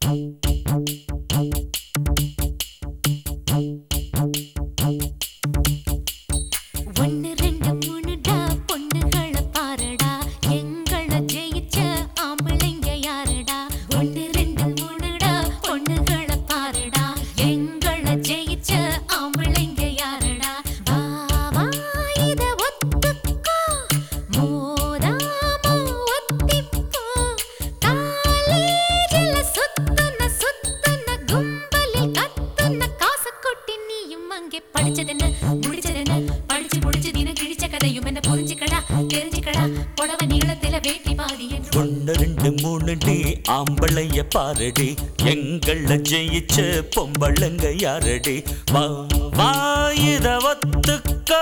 ஒன்னு ரெண்டு மூணுடா பொண்ணுகளை பாருடா எங்களை ஜெயிச்ச ஆம்பளைங்க யாருடா ஒன்னு ரெண்டு மூணுடா பொண்ணுகளை பாருடா எங்களை ஜெயிச்ச ஆம்பளைங்க யாருடா வா வா இத ஒத்துக்கோ மோதாம ஒத்திப்போ காலேஜில சுத்துன சுத்துன கும்பலில் கத்துன காசு கொட்டி நீயும் அங்கே படிச்சதென்ன முடிச்சதென்ன படிச்சு முடிச்சு தின கிழிச்ச கதையும் என்ன புரிஞ்சுக்கடா தெரிஞ்சுக்கடா புடவ நீளத்தில வேட்டி பாதி என்று ஒன்னு ரெண்டு மூணு டி ஆம்பளைய பாருடி எங்கள ஜெயிச்ச பொம்பளைங்க யாரடி வா வா இத ஒத்துக்கோ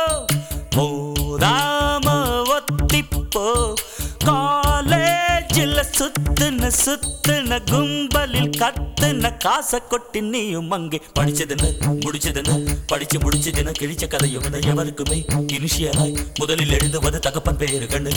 மோதாம ஒத்திப்போ காலேஜில் சுத்துன சுத்துன கும்பலில் கத்துன காசை கொட்டி நீயும் அங்கே படிச்சதுன்னு முடிச்சதுன்னு படிச்சு முடிச்சதுன்னு கிழிச்ச கதையும் என எவருக்குமே இனிஷியலாய் முதலில் எழுதுவது தகப்பன் பேரு கண்ணு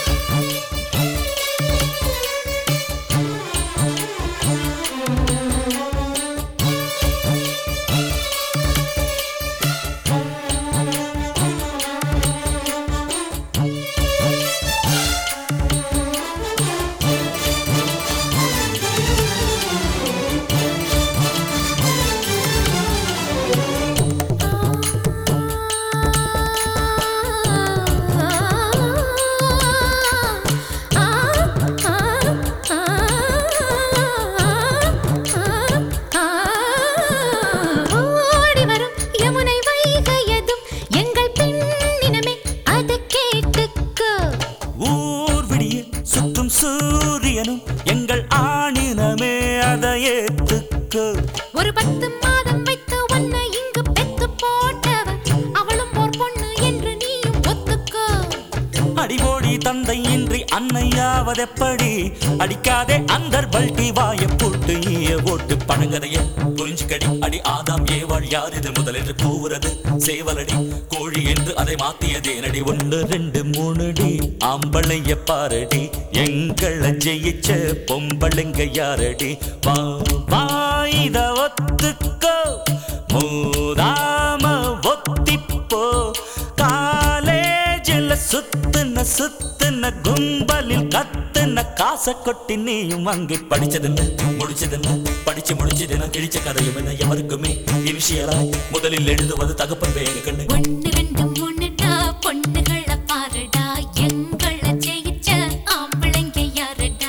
ஓடி வரும் யமுனை வைகையதும் எங்கள் பெண்ணினமே அதை கேட்டுக்கோ ஊர் விடிய சுற்றும் சூரியனும் எங்கள் ஆணினமே அதை ஏத்துக்கு ஒரு பத்து மாதம் வைத்து உன்னை இங்கு பெத்து போட்டவ அவளும் போர் பொண்ணு என்று நீயும் ஒத்துக்கோ அடிவோடி தந்தை இன்றி அன்னையாவதெப்படி அடிக்காதே அந்த பல்டி வாய போட்டு ஈய ஓட்டு பழங்கதைய புரிஞ்சுக்கடி அடி ஆதாம் ஏவாள் யார் இது முதல் என்று கூவுறது சேவலடி கோழி என்று அதை மாத்தியதே நடி ஒன்று ரெண்டு மூணு டி ஆம்பளைய பாரடி எங்களை ஜெயிச்ச பொம்பளைங்க யாரடி வா வா இத ஒத்துக்கோ மோதாம ஒத்திப்போ காலேஜில் சுத்துன சுத்துன கும்பலில் கத்துன காசை கொட்டி நீயும் அங்கே படிச்சதுன்னு முடிச்சதுன்னு படிச்சு முடிச்சதுன்னு கிழிச்ச கதையும் என்ன எவருக்குமே இனிஷியலாய் முதலில் எழுதுவது தகப்பன் பேரு கண்ணு ஒன்னு ரெண்டு மூணுடா பொண்ணுகளை பாருடா எங்களை ஜெயிச்ச ஆம்பளைங்க யாருடா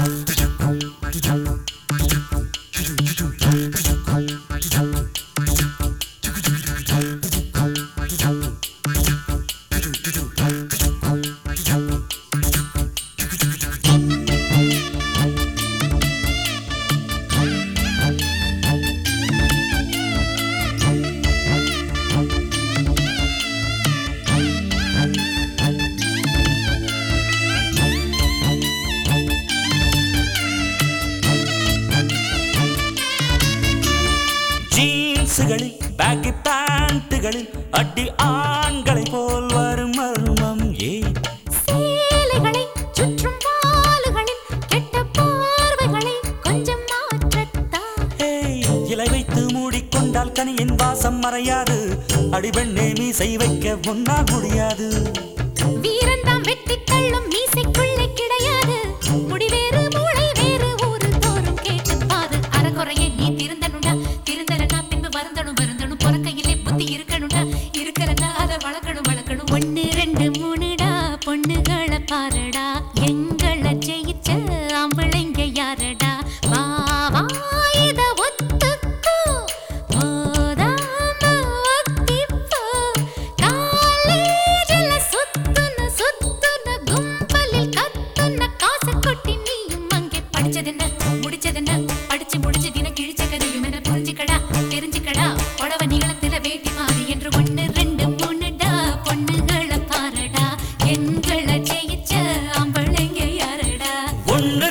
ஜீன்ஸுகளில் பேக்கி பேண்ட்டுகளில் அடி ஆண்களை போல் வரும் மர்மம் ஏன் சேலைகளை சுற்றும் வாளுகளில் கெட்ட பார்வைகளை கொஞ்சம் மாற்றத்தான் ஏய், இலை வைத்து மூடிக்கொண்டால் கனியின் வாசம் மறையாது அடிபெண்ணே மீசை வைக்க உன்னால் முடியாது வீரந்தாம் வெட்டி தள்ளும் மீசைக்குள்ளே கிடையாது முடி வேறு மூளை வேறு ஊரு தோறும் கேட்டு பாரு அறக்குறைய நீ திருந்தனுடா திருந்தலனா பின்பு வருந்தணும் வருந்தணும் பொறக்கையிலே புத்தி இருக்கணும்டா இருக்கலன்னா அதை வளர்க்கணும் வளர்க்கணும் ஒன்னு ரெண்டு மூணுடா பொண்ணுகளை பாருடா எங்களை ஜெயிச்ச ஆம்பளைங்க யாரடா வா வா இத ஒத்துக்கோ மோதாம ஒத்திப்போ காலேஜில சுத்துன சுத்துன கும்பலில் கத்துன காசை கொட்டி நீயும் அங்கே படிச்சதென்ன முடிச்சதென்ன படிச்சு முடிச்சு தின கிழிச்ச கதையும் என புரிஞ்சுக்கடா தெரிஞ்சுக்கடா புடவ நீளத்தில வேட்டி மாறி என்று ஒன்னு ரெண்டு மூணுடா பொண்ணுகளை பாருடா எங்களை ஜெயிச்ச ஆம்பளைங்க யாரடா ஒன்று